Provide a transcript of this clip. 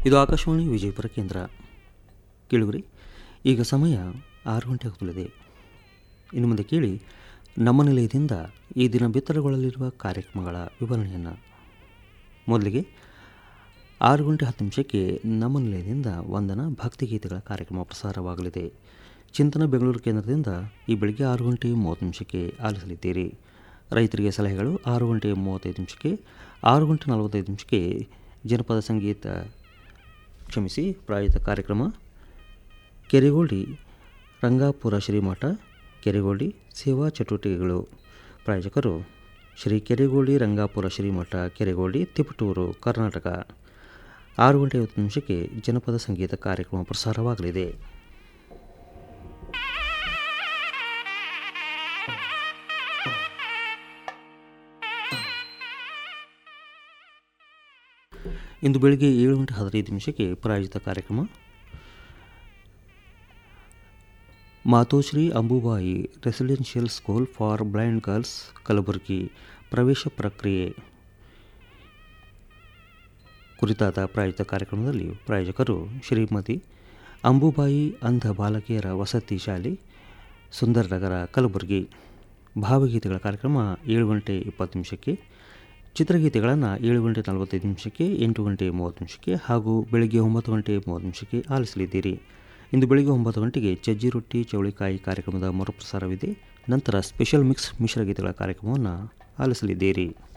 ಇದು ಆಕಾಶವಾಣಿ ವಿಜಯಪುರ ಕೇಂದ್ರ ಕೇಳುವರಿ ಈಗ ಸಮಯ ಆರು ಗಂಟೆ ಆಗುತ್ತದೆ ಇನ್ನು ಮುಂದೆ ಕೇಳಿ ನಮ್ಮ ನಿಲಯದಿಂದ ಈ ದಿನ ಬಿತ್ತರಗೊಳ್ಳಲಿರುವ ಕಾರ್ಯಕ್ರಮಗಳ ವಿವರಣೆಯನ್ನು ಮೊದಲಿಗೆ ಆರು ಗಂಟೆ ಹತ್ತು ನಿಮಿಷಕ್ಕೆ ನಮ್ಮ ನಿಲಯದಿಂದ ವಂದನ ಭಕ್ತಿಗೀತೆಗಳ ಕಾರ್ಯಕ್ರಮ ಪ್ರಸಾರವಾಗಲಿದೆ ಚಿಂತನ ಬೆಂಗಳೂರು ಕೇಂದ್ರದಿಂದ ಈ ಬೆಳಗ್ಗೆ ಆರು ಗಂಟೆ ಮೂವತ್ತು ನಿಮಿಷಕ್ಕೆ ಆಲಿಸಲಿದ್ದೀರಿ ರೈತರಿಗೆ ಸಲಹೆಗಳು ಆರು ಗಂಟೆ ಮೂವತ್ತೈದು ನಿಮಿಷಕ್ಕೆ ಆರು ಗಂಟೆ ನಲವತ್ತೈದು ನಿಮಿಷಕ್ಕೆ ಜನಪದ ಸಂಗೀತ ಕ್ಷಮಿಸಿ ಪ್ರಾಯೋಜಿತ ಕಾರ್ಯಕ್ರಮ ಕೆರೆಗೋಡಿ ರಂಗಾಪುರ ಶ್ರೀಮಠ ಕೆರೆಗೋಡಿ ಸೇವಾ ಚಟುವಟಿಕೆಗಳು ಪ್ರಾಯೋಜಕರು ಶ್ರೀ ಕೆರೆಗೋಡಿ ರಂಗಾಪುರ ಶ್ರೀಮಠ ಕೆರೆಗೋಡಿ ತಿಪಟೂರು ಕರ್ನಾಟಕ ಆರು ಗಂಟೆ ಐವತ್ತು ನಿಮಿಷಕ್ಕೆ ಜನಪದ ಸಂಗೀತ ಕಾರ್ಯಕ್ರಮ ಪ್ರಸಾರವಾಗಲಿದೆ ಇಂದು ಬೆಳಗ್ಗೆ ಏಳು ಗಂಟೆ ಹದಿನೈದು ನಿಮಿಷಕ್ಕೆ ಪ್ರಾಯೋಜಿತ ಕಾರ್ಯಕ್ರಮ Matoshri Ambubai residential school for blind girls Kalaburagi ಪ್ರವೇಶ ಪ್ರಕ್ರಿಯೆ ಕುರಿತಾದ ಪ್ರಾಯೋಜಿತ ಕಾರ್ಯಕ್ರಮದಲ್ಲಿ ಪ್ರಾಯೋಜಕರು ಶ್ರೀಮತಿ ಅಂಬುಬಾಯಿ ಅಂಧ ಬಾಲಕಿಯರ ವಸತಿ ಶಾಲೆ ಸುಂದರನಗರ ಕಲಬುರಗಿ ಭಾವಗೀತೆಗಳ ಕಾರ್ಯಕ್ರಮ ಏಳು ಗಂಟೆ ಇಪ್ಪತ್ತು ನಿಮಿಷಕ್ಕೆ ಚಿತ್ರಗೀತೆಗಳನ್ನು ಏಳು ಗಂಟೆ ನಲವತ್ತೈದು ನಿಮಿಷಕ್ಕೆ ಎಂಟು ಗಂಟೆ ಮೂವತ್ತು ನಿಮಿಷಕ್ಕೆ ಹಾಗೂ ಬೆಳಗ್ಗೆ ಒಂಬತ್ತು ಗಂಟೆ ಮೂವತ್ತು ನಿಮಿಷಕ್ಕೆ ಆಲಿಸಲಿದ್ದೀರಿ ಇಂದು ಬೆಳಗ್ಗೆ ಒಂಬತ್ತು ಗಂಟೆಗೆ ಚಜ್ಜಿ ರೊಟ್ಟಿ ಚೌಳಿಕಾಯಿ ಕಾರ್ಯಕ್ರಮದ ಮರುಪ್ರಸಾರವಿದೆ ನಂತರ ಸ್ಪೆಷಲ್ ಮಿಕ್ಸ್ ಮಿಶ್ರಗೀತೆಗಳ ಕಾರ್ಯಕ್ರಮವನ್ನು ಆಲಿಸಲಿದ್ದೀರಿ